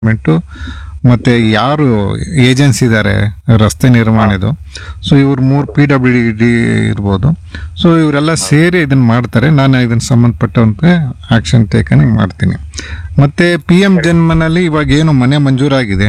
Department ಮತ್ತೆ ಯಾರು agency ಇದ್ದಾರೆ ರಸ್ತೆ ನಿರ್ವಹಣೆದು ಸೊ ಇವ್ರು ಮೂರು ಪಿ ಡಬ್ಲ್ಯೂ ಡಿ ಇರ್ಬೋದು ಸೊ ಇವರೆಲ್ಲ ಸೇರಿ ಇದನ್ನ ಮಾಡ್ತಾರೆ ನಾನು ಇದನ್ನ ಸಂಬಂಧಪಟ್ಟಂತೆ ಆಕ್ಷನ್ ಟೇಕನ್ ಮಾಡ್ತೀನಿ ಮತ್ತೆ ಪಿ ಎಂ ಜನ್ಮನಲ್ಲಿ ಇವಾಗ ಏನು ಮನೆ ಮಂಜೂರಾಗಿದೆ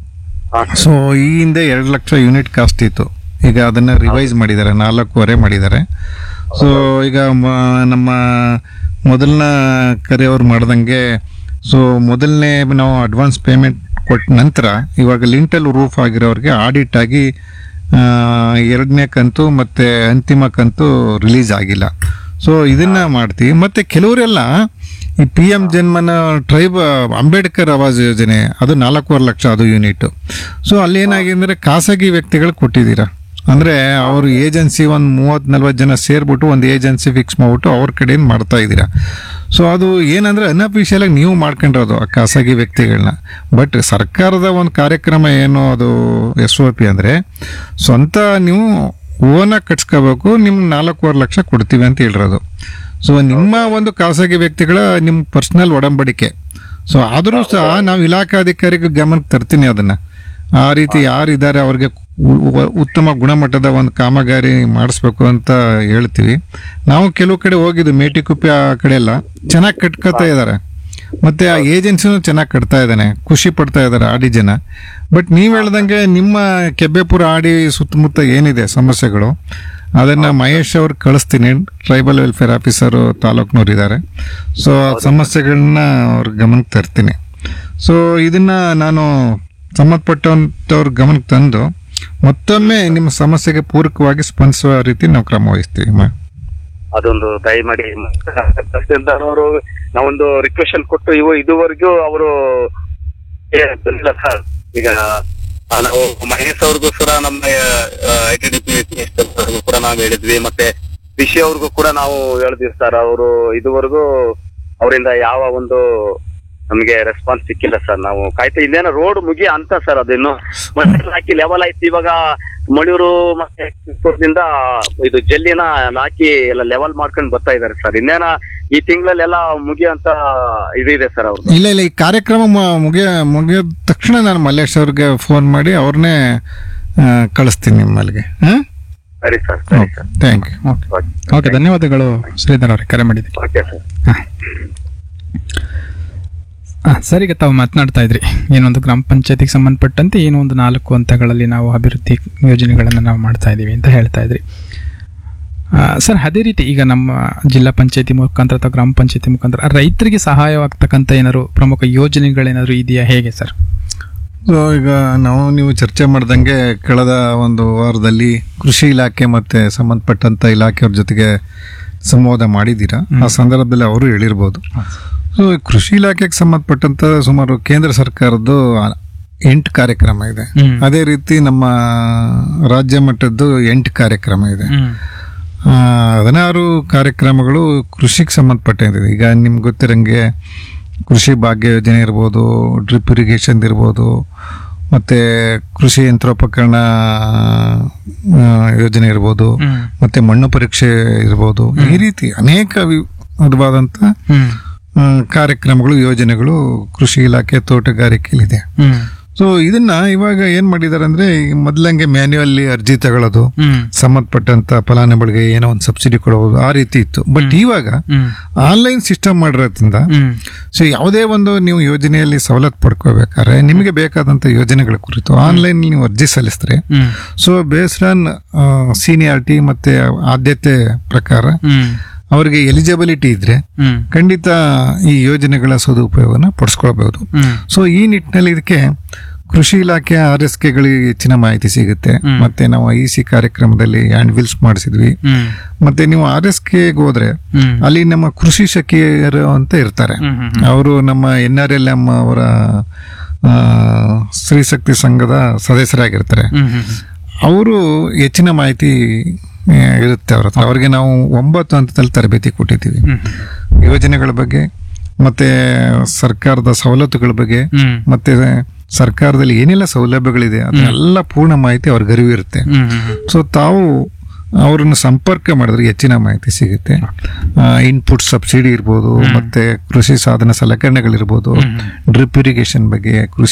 ಸೊ ಈ ಹಿಂದೆ ಎರಡು ಲಕ್ಷ ಯೂನಿಟ್ ಕಾಸ್ಟ್ ಇತ್ತು ಈಗ ಅದನ್ನ ರಿವೈಸ್ ಮಾಡಿದ್ದಾರೆ ನಾಲ್ಕೂವರೆ ಮಾಡಿದ್ದಾರೆ ಸೊ ಈಗ ಮ- ನಮ್ಮ ಮೊದಲನ ಕರೆಯವ್ರು ಮಾಡ್ದಂಗೆ ಸೊ ಮೊದಲನೇ ನಾವು ಅಡ್ವಾನ್ಸ್ ಪೇಮೆಂಟ್ ಕೊಟ್ಟ ನಂತರ ಇವಾಗ ಲಿಂಟಲ್ ರೂಫ್ ಆಗಿರೋರಿಗೆ ಆಡಿಟ್ ಆಗಿ ಆ, ಎರಡನೇ ಕಂತು ಮತ್ತೆ ಅಂತಿಮ ಕಂತು ರಿಲೀಸ್ ಆಗಿಲ್ಲ ಸೊ ಇದನ್ನ ಮಾಡ್ತೀವಿ ಮತ್ತೆ ಕೆಲವರೆಲ್ಲ ಈ P M Janman tribe Ambedkar Awas ಯೋಜನೆ ಅದು ನಾಲ್ಕೂವರೆ ಲಕ್ಷ ಅದು ಯೂನಿಟ್ ಸೊ ಅಲ್ಲಿ ಏನಾಗಿದೆ ಅಂದ್ರೆ ಖಾಸಗಿ ವ್ಯಕ್ತಿಗಳು ಕೊಟ್ಟಿದ್ದೀರಾ ಅಂದ್ರೆ ಅವ್ರ ಏಜೆನ್ಸಿ ಒಂದು ಮೂವತ್ ನಲ್ವತ್ತು ಜನ ಸೇರ್ಬಿಟ್ಟು ಒಂದು ಏಜೆನ್ಸಿ ಫಿಕ್ಸ್ ಮಾಡ್ಬಿಟ್ಟು ಅವ್ರ ಕಡೆಯಿಂದ ಮಾಡ್ತಾ ಇದ್ದೀರಾ ಸೊ ಅದು ಏನಂದ್ರೆ ಅನ್ಅಫಿಷಿಯಲ್ ಆಗಿ ನೀವು ಮಾಡ್ಕೊಂಡಿರೋದು ಆ ಖಾಸಗಿ ವ್ಯಕ್ತಿಗಳನ್ನ ಬಟ್ ಸರ್ಕಾರದ ಒಂದು ಕಾರ್ಯಕ್ರಮ ಏನು ಅದು ಎಸ್ ಒ ಪಿ ಅಂದ್ರೆ ಸ್ವಂತ ನೀವು ಓನಾಗಿ ಕಟ್ಸ್ಕೋಬೇಕು ನಿಮ್ಗೆ ನಾಲ್ಕೂವರೆ ಲಕ್ಷ ಕೊಡ್ತೀವಿ ಅಂತ ಹೇಳಿರೋದು ಸೊ ನಿಮ್ಮ ಒಂದು ಖಾಸಗಿ ವ್ಯಕ್ತಿಗಳ ನಿಮ್ಮ ಪರ್ಸನಲ್ ಒಡಂಬಡಿಕೆ ಸೊ ಆದರೂ ಸಹ ನಾವು ಇಲಾಖಾಧಿಕಾರಿಗೆ ಗಮನಕ್ಕೆ ತರ್ತೀನಿ ಅದನ್ನ ಆ ರೀತಿ ಯಾರಿದ್ದಾರೆ ಅವ್ರಿಗೆ ಉ- ಉ- ಉತ್ತಮ ಗುಣಮಟ್ಟದ ಒಂದು ಕಾಮಗಾರಿ ಮಾಡಿಸ್ಬೇಕು ಅಂತ ಹೇಳ್ತೀವಿ ನಾವು ಕೆಲವು ಕಡೆ ಹೋಗಿದ್ದು ಮೇಟಿಕುಪ್ಪೆ ಆ ಕಡೆ ಎಲ್ಲ ಚೆನ್ನಾಗಿ ಕಟ್ಕೋತಾ ಇದ್ದಾರೆ ಮತ್ತೆ ಆ ಏಜೆನ್ಸಿನೂ ಚೆನ್ನಾಗಿ ಕಟ್ತಾ ಇದ್ದಾನೆ ಖುಷಿ ಪಡ್ತಾ ಇದ್ದಾರೆ ಆಡಿ ಜನ ಬಟ್ ನೀವ್ ಹೇಳ್ದಂಗೆ ನಿಮ್ಮ ಕೆಬ್ಬೆಪುರ ಆಡಿ ಸುತ್ತಮುತ್ತ ಏನಿದೆ ಸಮಸ್ಯೆಗಳು ಅದನ್ನ ಮಹೇಶ್ ಅವ್ರಿಗೆ ಕಳಿಸ್ತೀನಿ ಟ್ರೈಬಲ್ ವೆಲ್ಫೇರ್ ಆಫೀಸರು ತಾಲೂಕ್ನವ್ರು ಇದ್ದಾರೆ ಸೊ ಆ ಸಮಸ್ಯೆಗಳನ್ನ ಅವ್ರ ಗಮನಕ್ಕೆ ತರ್ತೀನಿ ಸೊ ಇದನ್ನ ನಾನು ಸಂಬಂಧಪಟ್ಟಂತವ್ರ ಗಮನಕ್ಕೆ ತಂದು ಮತ್ತೊಮ್ಮೆ ನಿಮ್ಮ ಸಮಸ್ಯೆಗೆ ಪೂರಕವಾಗಿ ಸ್ಪಂದಿಸುವ ರೀತಿ ನಾವು ಕ್ರಮ ವಹಿಸ್ತೀವಿ ಮ- ಅದೊಂದು ದಯಮಾಡಿ ತಹಸೀಲ್ದಾರ್ ನಾವೊಂದು ರಿಕ್ವೆಷನ್ ಕೊಟ್ಟು ಇವು ಇದುವರೆಗೂ ಅವರು ಬಂದಿಲ್ಲ ಸರ್ ಈಗ ಆ, ನಾವು ಮಹೇಶ್ ಅವ್ರಿಗೂ ಕೂಡ ನಮ್ಮ ಐ ಟಿ ಡಿ ಪಿ ಕೂಡ ನಾವು ಹೇಳಿದ್ವಿ ಮತ್ತೆ ಕೃಷಿ ಅವ್ರಿಗೂ ಕೂಡ ನಾವು ಹೇಳಿದ್ವಿ ಸರ್ ಅವರು ಇದುವರೆಗೂ ಅವರಿಂದ ಯಾವ ಒಂದು ನಮಗೆ ರೆಸ್ಪಾನ್ಸ್ ಸಿಕ್ಕಿಲ್ಲ ಸರ್ ನಾವು ಕಾಯ್ತಾ ಇನ್ನೇನೋ ರೋಡ್ ಮುಗಿ ಅಂತ ಸರ್ ಅದಿನ್ನು ಮತ್ತೆ ಹಾಕಿ ಲೆವೆಲ್ ಆಯ್ತು ಇವಾಗ ಮಣಿಯೂರು ಮತ್ತೆ ಕಿತ್ತೂರ್ದಿಂದ ಇದು ಜಲ್ಲಿನ ಹಾಕಿ ಎಲ್ಲ ಲೆವೆಲ್ ಮಾಡ್ಕೊಂಡು ಬರ್ತಾ ಇದಾರೆ ಸರ್ ಇನ್ನೇನ ಈ ತಿಂಗಳಲ್ಲೆಲ್ಲ ಮುಗಿಯಂತ ಇದಿದೆ ಸರ್ ಅವ್ರದ್ದು ಇಲ್ಲ ಇಲ್ಲ ಈ ಕಾರ್ಯಕ್ರಮ ಮ- ಮುಗಿಯ ಮುಗಿದ ತಕ್ಷಣ ನಾನು ಮಲ್ಲೇಶ್ ಅವ್ರಿಗೆ ಫೋನ್ ಮಾಡಿ ಅವ್ರನ್ನೇ ಆ, ಕಳಿಸ್ತೀನಿ ನಿಮ್ಮಲ್ಲಿಗೆ ಸರಿ ಸರ್ ಸರಿ sir thank you okay okay ಧನ್ಯವಾದಗಳು ಶ್ರೀಧರ್ ಅವರೇ ಕರೆ ಮಾಡಿದ್ದೀವಿ ಓಕೆ ಸರ್ ಹಾಂ ಸರಿ ಈಗ ತಾವು ಮಾತನಾಡ್ತಾ ಇದ್ರಿ ಏನೊಂದು ಗ್ರಾಮ ಪಂಚಾಯತಿಗೆ ಸಂಬಂಧಪಟ್ಟಂತೆ ಏನೋ ಒಂದು ನಾಲ್ಕು ಹಂತಗಳಲ್ಲಿ ನಾವು ಅಭಿವೃದ್ಧಿ ಯೋಜನೆಗಳನ್ನು ನಾವು ಮಾಡ್ತಾ ಇದ್ದೀವಿ ಅಂತ ಹೇಳ್ತಾ ಇದ್ರಿ ಆ, ಸರ್ ಅದೇ ರೀತಿ ಈಗ ನಮ್ಮ ಜಿಲ್ಲಾ ಪಂಚಾಯತಿ ಮುಖಾಂತರ ಅಥವಾ ಗ್ರಾಮ ಪಂಚಾಯತಿ ಮುಖಾಂತರ ರೈತರಿಗೆ ಸಹಾಯವಾಗ್ತಕ್ಕಂಥ ಏನಾದ್ರು ಪ್ರಮುಖ ಯೋಜನೆಗಳೇನಾದ್ರು ಇದೆಯಾ ಹೇಗೆ ಸರ್ ಸೊ ಈಗ ನಾವು ನೀವು ಚರ್ಚೆ ಮಾಡ್ದಂಗೆ ಕಳೆದ ಒಂದು ವಾರದಲ್ಲಿ ಕೃಷಿ ಇಲಾಖೆ ಮತ್ತೆ ಸಂಬಂಧಪಟ್ಟಂತ ಇಲಾಖೆಯವ್ರ ಜೊತೆಗೆ ಸಂವಾದ ಮಾಡಿದ್ದೀರಾ ಆ ಸಂದರ್ಭದಲ್ಲಿ ಅವರು ಹೇಳಿರ್ಬೋದು ಸೊ ಈ ಕೃಷಿ ಇಲಾಖೆಗೆ ಸಂಬಂಧಪಟ್ಟಂತ ಸುಮಾರು ಕೇಂದ್ರ ಸರ್ಕಾರದ್ದು ಆ- ಎಂಟು ಕಾರ್ಯಕ್ರಮ ಇದೆ ಹ್ಮ್. ಅದೇ ರೀತಿ ನಮ್ಮ ರಾಜ್ಯ ಮಟ್ಟದ್ದು ಎಂಟು ಕಾರ್ಯಕ್ರಮ ಇದೆ ಆ, ಹದಿನಾರು ಕಾರ್ಯಕ್ರಮಗಳು ಕೃಷಿಗೆ ಸಂಬಂಧಪಟ್ಟಿದೆ ಈಗ ನಿಮ್ಗೆ ಗೊತ್ತಿರಂಗೆ ಕೃಷಿ ಭಾಗ್ಯ ಯೋಜನೆ ಇರ್ಬೋದು ಡ್ರಿಪ್ ಇರಿಗೇಷನ್ ಇರ್ಬೋದು ಮತ್ತೆ ಕೃಷಿ ಯಂತ್ರೋಪಕರಣ ಆ, ಯೋಜನೆ ಇರ್ಬೋದು ಹ್ಮ್. ಮತ್ತೆ ಮಣ್ಣು ಪರೀಕ್ಷೆ ಇರ್ಬೋದು ಈ ರೀತಿ ಅನೇಕ ವಿ- ವಿಧವಾದಂತ ಹ್ಮ್ ಆ, ಕಾರ್ಯಕ್ರಮಗಳು ಯೋಜನೆಗಳು ಕೃಷಿ ಇಲಾಖೆ ತೋಟಗಾರಿಕೆಯಲ್ಲಿದೆ ಹ್ಮ್ ಸೊ ಇದನ್ನ ಇವಾಗ ಏನ್ ಮಾಡಿದಾರೆ ಅಂದ್ರೆ ಈಗ ಮೊದ್ಲಂಗೆ ಮ್ಯಾನ್ಯುವಲ್ಲಿ ಅರ್ಜಿ ತಗೊಳ್ಳೋದು ಹ್ಮ್ ಸಂಬಂಧಪಟ್ಟಂತ ಫಲಾನುಭವಿಗಳಿಗೆ ಏನೋ ಒಂದು ಸಬ್ಸಿಡಿ ಕೊಡಬಹುದು ಆ ರೀತಿ ಇತ್ತು ಬಟ್ ಇವಾಗ ಹ್ಮ್ ಆನ್ಲೈನ್ ಸಿಸ್ಟಮ್ ಮಾಡಿರೋದ್ರಿಂದ ಹ್ಮ್ ಸೊ ಯಾವುದೇ ಒಂದು ನೀವು ಯೋಜನೆಯಲ್ಲಿ ಸವಲತ್ತು ಪಡ್ಕೋಬೇಕಾದ್ರೆ ನಿಮಗೆ ಬೇಕಾದಂತ ಯೋಜನೆಗಳ ಕುರಿತು ಆನ್ಲೈನ್ ನೀವು ಅರ್ಜಿ ಸಲ್ಲಿಸಿದ್ರೆ hmm so based on seniority ಮತ್ತೆ ಆದ್ಯತೆ ಪ್ರಕಾರ ಹ್ಮ್ ಅವರಿಗೆ ಎಲಿಜಿಬಿಲಿಟಿ ಇದ್ರೆ ಹ್ಮ್ ಖಂಡಿತ ಈ ಯೋಜನೆಗಳ ಸದುಪಯೋಗನ ಪಡಿಸ್ಕೊಳ್ಬಹುದು ಹ್ಮ್ ಸೊ ಈ ನಿಟ್ಟಿನಲ್ಲಿ ಇದಕ್ಕೆ ಕೃಷಿ ಇಲಾಖೆ ಆರ್ ಎಸ್ ಕೆಗಳಿಗೆ ಹೆಚ್ಚಿನ ಮಾಹಿತಿ ಸಿಗುತ್ತೆ ಹ್ಮ್. ಮತ್ತೆ ನಾವು ಐ ಸಿ ಕಾರ್ಯಕ್ರಮದಲ್ಲಿ ಹ್ಯಾಂಡ್ ವಿಲ್ಸ್ ಮಾಡಿಸಿದ್ವಿ ಹ್ಮ್ ಮತ್ತೆ ನೀವು ಆರ್ ಎಸ್ ಕೆಗೆ ಹೋದ್ರೆ ಹ್ಮ್ ಅಲ್ಲಿ ನಮ್ಮ ಕೃಷಿ ಸಖಿಯರು ಅಂತ ಇರ್ತಾರೆ ಹ್ಮ್ ಹ್ಮ್ ಅವರು ನಮ್ಮ ಎನ್ ಆರ್ ಎಲ್ ಎಂ ಅವರ ಆ, ಸ್ತ್ರೀಶಕ್ತಿ ಸಂಘದ ಸದಸ್ಯರಾಗಿರ್ತಾರೆ ಹ್ಮ್ ಹ್ಮ್ ಅವರು ಹೆಚ್ಚಿನ ಮಾಹಿತಿ ಆ, ಇರುತ್ತೆ ಅವ್ರ ಹತ್ರ ಅವ್ರಿಗೆ ನಾವು ಒಂಬತ್ತು ಹಂತದಲ್ಲಿ ತರಬೇತಿ ಕೊಟ್ಟಿದ್ದೀವಿ ಹ್ಮ್ ಯೋಜನೆಗಳ ಬಗ್ಗೆ ಮತ್ತೆ ಸರ್ಕಾರದ ಸವಲತ್ತುಗಳ ಬಗ್ಗೆ ಹ್ಮ್ ಮತ್ತೆ ಸರ್ಕಾರದಲ್ಲಿ ಏನೆಲ್ಲ ಸೌಲಭ್ಯಗಳಿದೆ ಅದನ್ನೆಲ್ಲ ಪೂರ್ಣ ಮಾಹಿತಿ ಅವ್ರಿಗೆ ಅರಿವಿರುತ್ತೆ ಹ್ಮ್ ಹ್ಮ್ ಸೊ ತಾವು ಅವ್ರನ್ನ ಸಂಪರ್ಕ ಮಾಡಿದ್ರೆ ಹೆಚ್ಚಿನ ಮಾಹಿತಿ ಸಿಗುತ್ತೆ ಇನ್ಪುಟ್ ಸಬ್ಸಿಡಿ ಇರ್ಬೋದು ಮತ್ತೆ ಕೃಷಿ ಸಾಧನ ಸಲಕರಣೆಗಳಿರ್ಬೋದು ಡ್ರಿಪ್ ಇರಿಗೇಷನ್ ಬಗ್ಗೆ ಕೃಷಿ